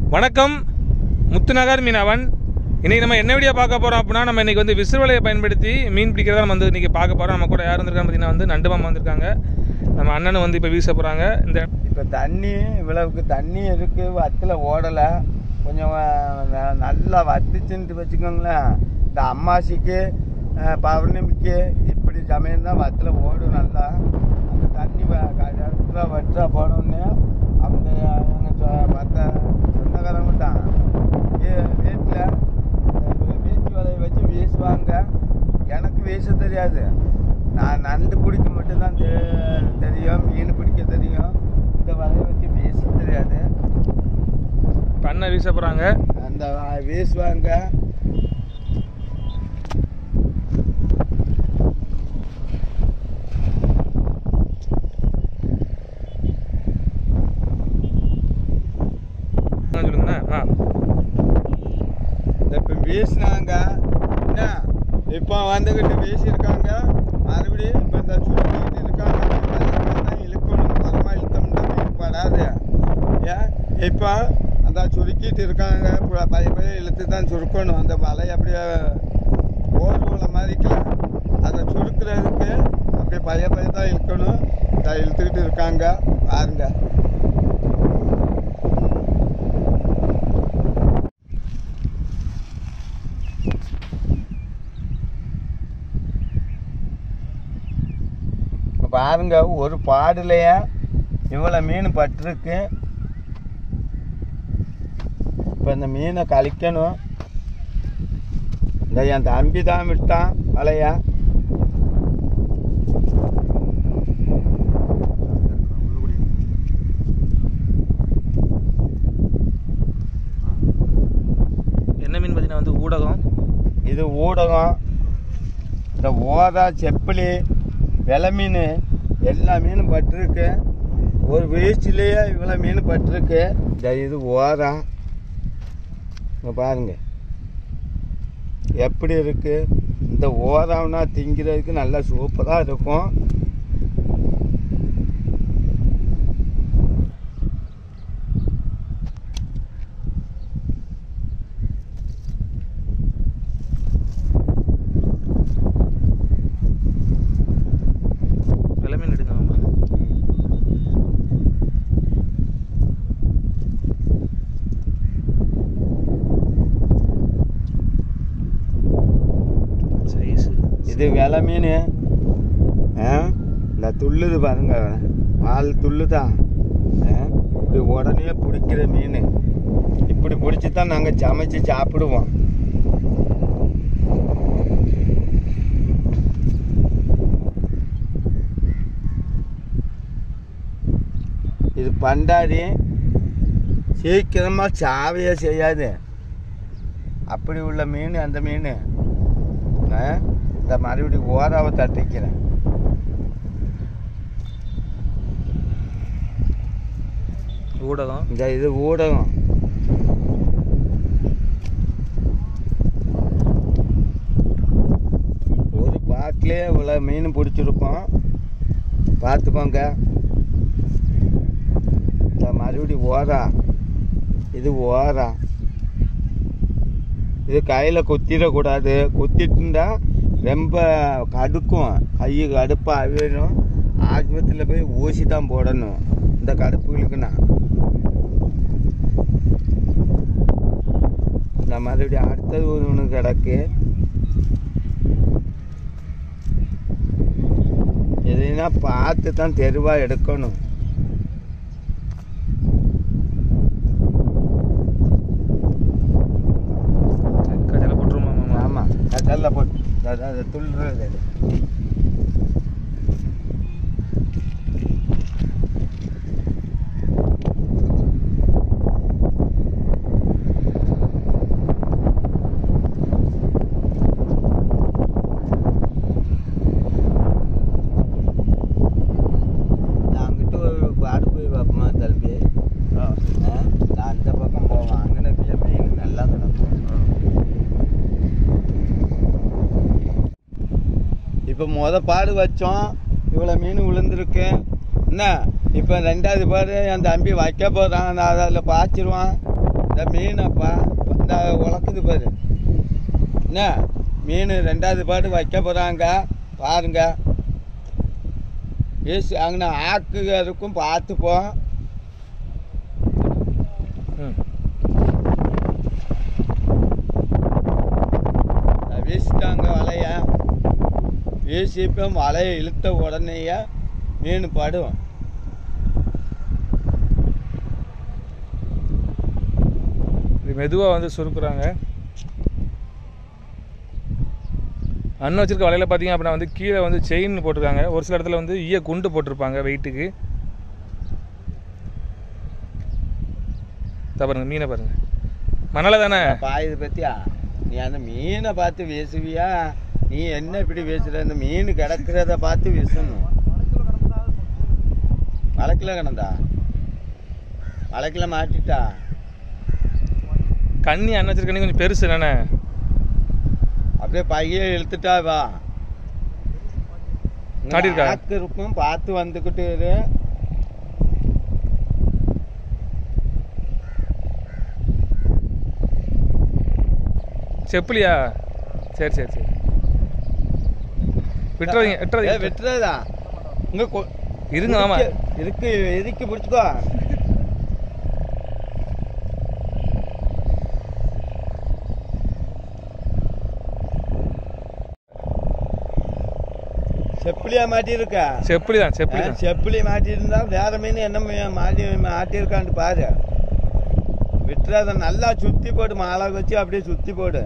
வணக்கம் முத்துநகர் மீனவன் இன்றைக்கி நம்ம என்ன வீடியோ பார்க்க போகிறோம் அப்படின்னா நம்ம இன்றைக்கி வந்து விசிறுவலையை பயன்படுத்தி மீன் பிடிக்கிறத நம்ம வந்து இன்றைக்கி பார்க்க போகிறோம் நம்ம கூட யார் வந்திருக்காங்க பார்த்தீங்கன்னா வந்து நண்டு மாமா வந்திருக்காங்க நம்ம அண்ணனும் வந்து இப்போ வீச போகிறாங்க இந்த இப்போ தண்ணி இவ்வளவுக்கு தண்ணி இருக்கு வத்தில் ஓடலை கொஞ்சம் அஹ், ந- நல்லா வத்துச்சுன்ட்டு வச்சுக்கோங்களேன் இந்த அம்மாசிக்கு அஹ், பௌர்ணமிக்கு இப்படி சமயம் தான் வத்தில் ஓடும் நல்லா அந்த தண்ணி கரெக்டாக வற்றா போனோடனே அவங்க எங்கள் மற்ற சொந்தக்காரங்க தான் வீட்டில் வீச்சு வலையை வச்சு வீசுவாங்க எனக்கு வீச தெரியாது நான் நண்டு பிடிக்க மட்டும்தான் தெ- தெரியும் மீன் பிடிக்க தெரியும் இந்த வலையை வச்சு வீச தெரியாது இப்போ அண்ணன் வீச போகிறாங்க அந்த வ- வீசுவாங்க சொல்லுங்கண்ணா ஆ இந்த இப்போ வீசினாங்க என்ன இப்போ வந்துக்கிட்டு வீசியிருக்காங்க மறுபடியும் இப்போ இந்த சுருட்டிக்கிட்டு இருக்காங்க வலையில தான் இழுக்கணும் பரமா இழுத்தோம்னா மீன் படாது ஏன் இப்போ அந்த சுருக்கிட்டு இருக்காங்க ப- பைய பைய இழுத்து தான் சுருக்கணும் அந்த வலை அப்படியே ஓர்வுல மாதிரிக்கலாம் அதை சுருக்குறதுக்கு அப்படியே பைய பைய தான் இழுக்கணும் இதை இழுத்துக்கிட்டு இருக்காங்க பாருங்க இப்ப பாருங்க ஒரு பாடுலையே இவ்வளோ மீன் பட்டிருக்கு இப்போ இந்த மீனை கழிக்கணும் இந்த என் தம்பி தான் விட்டான் வலையா என்ன மீன் பார்த்தீங்கன்னா வந்து ஊடகம் இது ஊடகம் இந்த ஓதா செப்பிலி வெலை மீன் எல்லா மீனும் பட்டிருக்கு ஒரு வீச்சிலேயே இவ்வளோ மீன் பட்டிருக்கு இந்த இது ஓதா இங்க பாருங்க எப்படி இருக்கு இந்த ஓதாம்னா திங்கிறதுக்கு நல்லா சூப்பராக இருக்கும் வெள்ளை மீன் எடுங்க மாமா சைஸு இது வெலை மீன் ஆ இந்த துள்ளுது பாருங்க வால் துள்ளுதான் ஆ இப்படி உடனே பிடிக்கிற மீன் இப்படி பிடிச்சி தான் நாங்கள் சமைச்சு சாப்பிடுவோம் இது பண்டாரி சீக்கிரமாக சாவையே செய்யாது அப்படி உள்ள மீன் அந்த மீன் ஆ? இந்த மறுபடியும் ஓராவை தட்டிக்கிறேன் ஊடகம் இந்த இது ஊடகம் ஒரு பாட்டிலே இவ்வளோ மீன் பிடிச்சிருக்கோம் பார்த்துக்கோங்க இந்த மறுபடியும் ஓரா இது ஓரா இது கையில் குத்திடக்கூடாது குத்திட்டுண்டா ரொம்ப கடுக்கும் கை கடுப்பாக வேணும் ஆஸ்பத்திரியில் போய் ஊசி தான் போடணும் இந்த கடுப்புகளுக்குண்ணா இந்த மறுபடியும் அடுத்தது ஒன்று கிடக்கு எதுனா பார்த்து தான் தெருவாக எடுக்கணும் கஜலை போட்டுருமா மாமா ஆமாம் கடலில் போட்டு அது- அது துள்ளுறது அது. நான் அங்கிட்டு ஒரு பாடு போய் பார்ப்போமா தம்பி ஆ, நான் அந்த பக்கம் போவேன் அங்கனக்குள்ள மீன் நல்லா கிடக்கும் இப்போ முத பாடு வச்சோம் இவ்வளோ மீன் விழுந்திருக்கு என்ன இப்போ ரெண்டாவது பாடு என் தம்பி வைக்க போகிறான் நான் அதில் பாய்ச்சிருவான் இந்த மீனப்பா இந்த உழக்குது பாரு என்ன மீன் ரெண்டாவது பாடு வைக்க போகிறாங்க பாருங்க ஏசி அங்கே ஆக்கு இருக்கும் பார்த்துப்போம் ம் வீசிட்டாங்க வலைய வீசி இப்போ வலையை இழுத்த உடனேயே மீன் படும் இது மெதுவாக வந்து சுருக்குறாங்க அண்ணன் வச்சிருக்க வலையில் பார்த்தீங்க அப்படின்னா வந்து கீழே வந்து செயின் போட்டிருக்காங்க ஒரு சில இடத்துல வந்து ஈய குண்டு போட்டிருப்பாங்க வெயிட்டுக்கு இதா பாருங்க மீனை பாருங்க மணலை தானே பாயுது பத்தியா நீ அந்த மீனை பார்த்து வீசுவியா நீ என்ன இப்படி வீசுற இந்த மீன் கிடக்கிறத பார்த்து வீசணும் வழக்கில் கிடந்தா வழக்கில் மாட்டிட்டா கண்ணி அண்ணன் வச்சிருக்க கண்ணி கொஞ்சம் பெருசு தானே அப்படியே பைய இழுத்துட்டா வா இங்க காட்டியிருக்கா? ஆக்கு இருக்கும் பார்த்து வந்துக்கிட்டு இரு செப்புலியா சரி சரி சரி விட்டுறாதீங்க ஏய், விட்டுறாதீங்க விட்டுறதா இங்க கொ- இருங்க மாமா இருக்கு இருக்கு இறுக்கி பிடிச்சிக்கோ செப்பிலியா மாட்டி இருக்கா செப்புலி தான் செப்புலி தான் செப்பிலி மாட்டி இருந்தா வேற மீன் என்ன மீன் மாட்டி மாட்டியிருக்கான்னு பாரு விட்டுறாத நல்லா சுத்தி போடு மாலை வச்சு அப்படியே சுத்தி போடு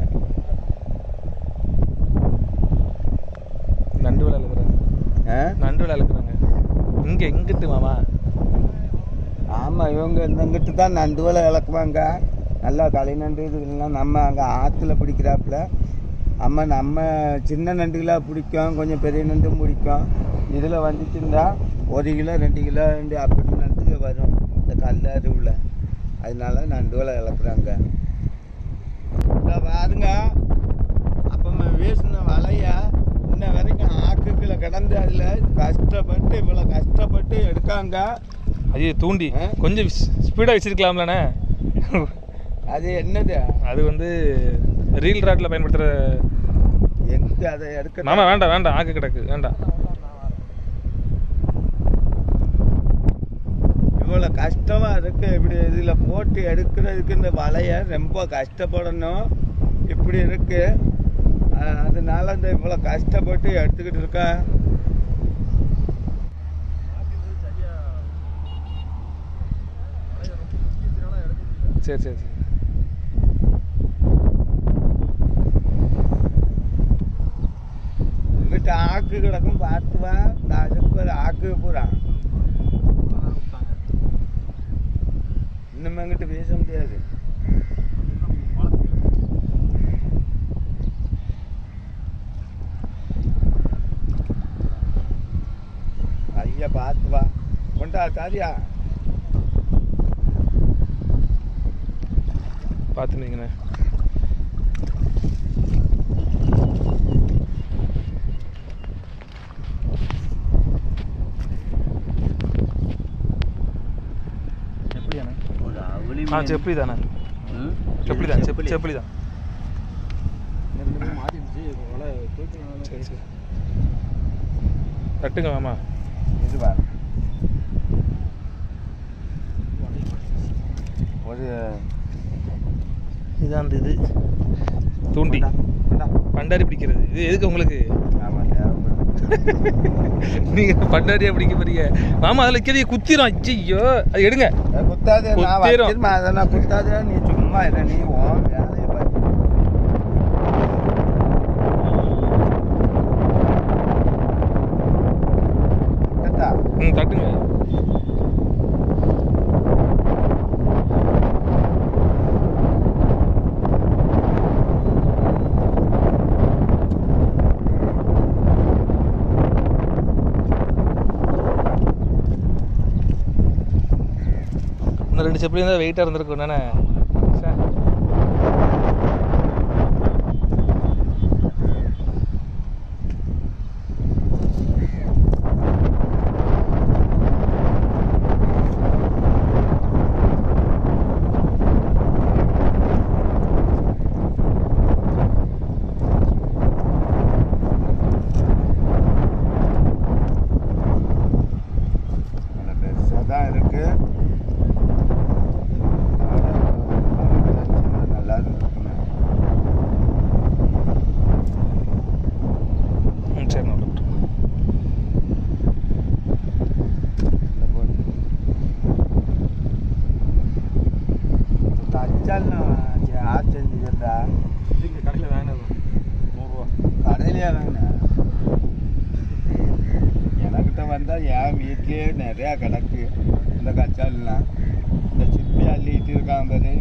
நண்டு விலை இழுக்கிறாங்க ஆ? நண்டு விலை இழுக்கிறாங்க இங்கே இங்கிட்டு மாமா ஆமா இவங்க இந்தங்கிட்டு தான் நண்டு வலை இழக்குவாங்க நல்லா களி நண்டு இதுலாம் நம்ம அங்கே ஆற்றுல பிடிக்கிறாப்புல அம்மா நம்ம சின்ன நண்டுகளா பிடிக்கும் கொஞ்சம் பெரிய நண்டும் பிடிக்கும் இதில் வந்துச்சுருந்தா ஒரு கிலோ ரெண்டு கிலோ ரெண்டு அப்படி நண்டு வரும் இந்த கல்லாறு உள்ள அதனால நண்டு வலை இழக்குறாங்க இதோ பாருங்க அப்போ வீசின வலைய இன்ன வரைக்கும் ஆக்குக்குள்ள கிடந்து அதில் கஷ்டப்பட்டு இவ்வளோ கஷ்டப்பட்டு எடுக்காங்க ஐயோ தூண்டி ஆ? கொஞ்சம் ஸ்பீடாக வச்சிருக்கலாம்லண்ணே அது என்னது அது வந்து ரீல் ராட்டில் பயன்படுத்துகிற எங்க அதை எடுக்க மாமா வேண்டாம் வேண்டாம் ஆக்கு கிடக்கு வேண்டாம் இவ்வளோ கஷ்டமா இருக்கு இப்படி இதில் போட்டு எடுக்கிறதுக்கு இந்த வலைய ரொம்ப கஷ்டப்படணும் இப்படி இருக்கு அஹ் அதனால இந்த இவ்வளோ கஷ்டப்பட்டு எடுத்துக்கிட்டு இருக்கேன் சரி சரி சரி இங்கிட்ட ஆக்கு கிடக்கும் பார்த்துவா இந்த அதுக்கு ஒரு ஆக்கு பூரா இன்னும் எங்கிட்ட பேச முடியாது ஐயா பார்த்து வா கொண்டா சாரியா பார்த்துருந்தீங்கண்ணே எப்படியாண்ணே ஒரு அவளி ஆ செப்பலி தானே செப்பலி தான் செப்பலி செப்பலி தான் சரி சரி தட்டுங்க மாமா இது வா ஒரு இதான் அந்த இது தூண்டி கொண்டா. பண்டாரி பிடிக்கிறது இது எதுக்கு உங்களுக்கு ஆமா தேவைப்படுது நீங்க பண்டாரியா பிடிக்க போறீங்க மாமா அதில் கிரிய குத்திரும் ஐயோ அது எடுங்க அது குத்தாது நான் குத்திரும். வச்சிருமா அதெல்லாம் குத்தாது நீ சும்மா இல்லை நீ உன் வேலையை பாரு கேட்டா ம் தட்டுங்க இன்னும் ரெண்டு செப்பலி இருந்தால் வெயிட்டாக இருந்திருக்கும் தானே கச்சால் யார் செஞ்சுக்கிறதா இங்கே கடையில் வேணும் நூறுரூவா கடையிலே வாங்கினேன் எனக்கிட்ட வந்தால் என் வீட்லேயே நிறையா கிடக்கு இந்த கச்சால்லாம் இந்த சிப்பி அள்ளிட்டு இருக்கான் பாரு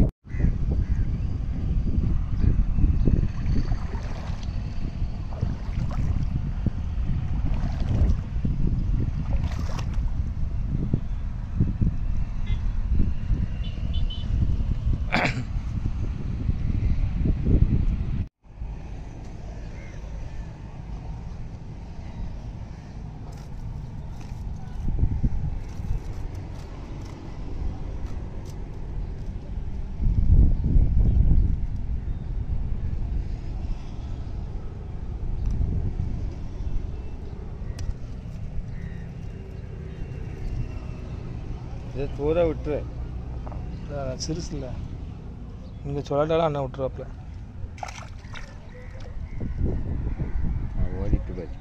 இதை தூர விட்டுரு சிறுசு இல்லை நீங்கள் சொல்லட்டாலும் அண்ணன் விட்டுருவாப்புல நான் ஓடிட்டு போய்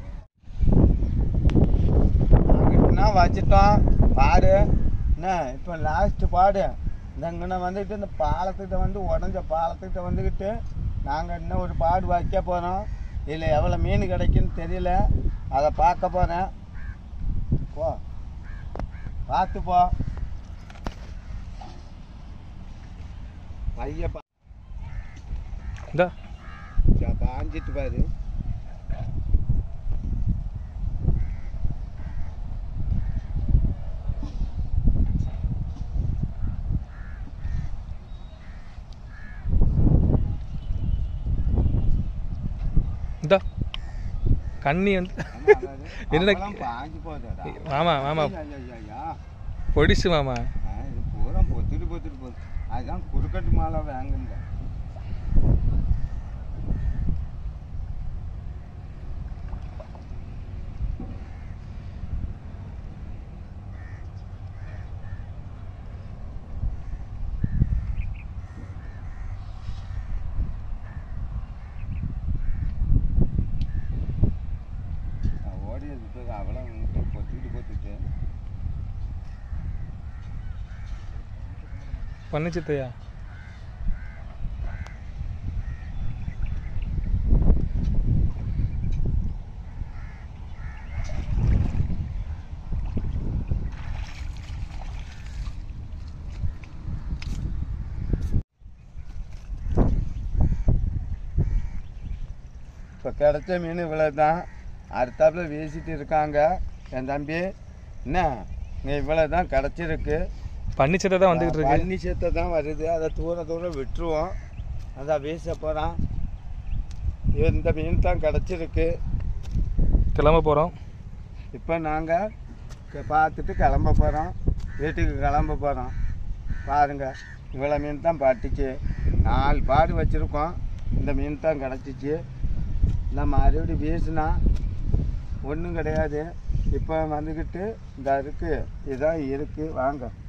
அங்கிட்டுனா வச்சிட்டோம் பாடு என்ன இப்போ லாஸ்ட்டு பாடு இந்தங்கன வந்துட்டு இந்த பாலத்துக்கிட்ட வந்து உடஞ்ச பாலத்துக்கிட்ட வந்துக்கிட்டு நாங்கள் இன்னும் ஒரு பாடு வைக்க போகிறோம் இதில் எவ்வளோ மீன் கிடைக்குன்னு தெரியல அதை பார்க்க போகிறேன் போ பார்த்து போ பைய பா இந்தா பாஞ்சிட்டு பாரு இந்தா கண்ணி வந்து என்னடா? என்னடா பாஞ்சு போதா மாமா மாமா ஐயா பொடிசு மாமா இது பூரா பொத்துட்டு பொத்துட்டு போகுது அதுதான் குறுக்கட்டு மாலை வாங்குங்க ஓடி இருக்குது அவ்வளோ பொத்திட்டு பொத்திட்டு பண்ணிச்சித்தையா இப்போ கிடைச்ச மீன் இவ்வளோ தான் அடுத்தாப்புல வீசிட்டு இருக்காங்க என் தம்பி என்ன இங்கே இவ்வளோ தான் கிடச்சிருக்கு பண்ணிச்சத்தை தான் வந்துக்கிட்டு இருக்கு பன்னி சேத்தை தான் வருது அதை தூர தூரம் விட்டுருவோம் அதான் வீச போகிறான் இந்த மீன் தான் கிடச்சிருக்கு கிளம்ப போகிறோம் இப்போ நாங்கள் பார்த்துட்டு கிளம்ப போகிறோம் வீட்டுக்கு கிளம்ப போகிறோம் பாருங்க இவ்வளோ மீன் தான் பாட்டுச்சு நாலு பாடு வச்சுருக்கோம் இந்த மீன் தான் கிடச்சிச்சு நான் மறுபடியும் வீசினா ஒன்றும் கிடையாது இப்போ வந்துக்கிட்டு இந்த இருக்குது இதான் இருக்குது வாங்க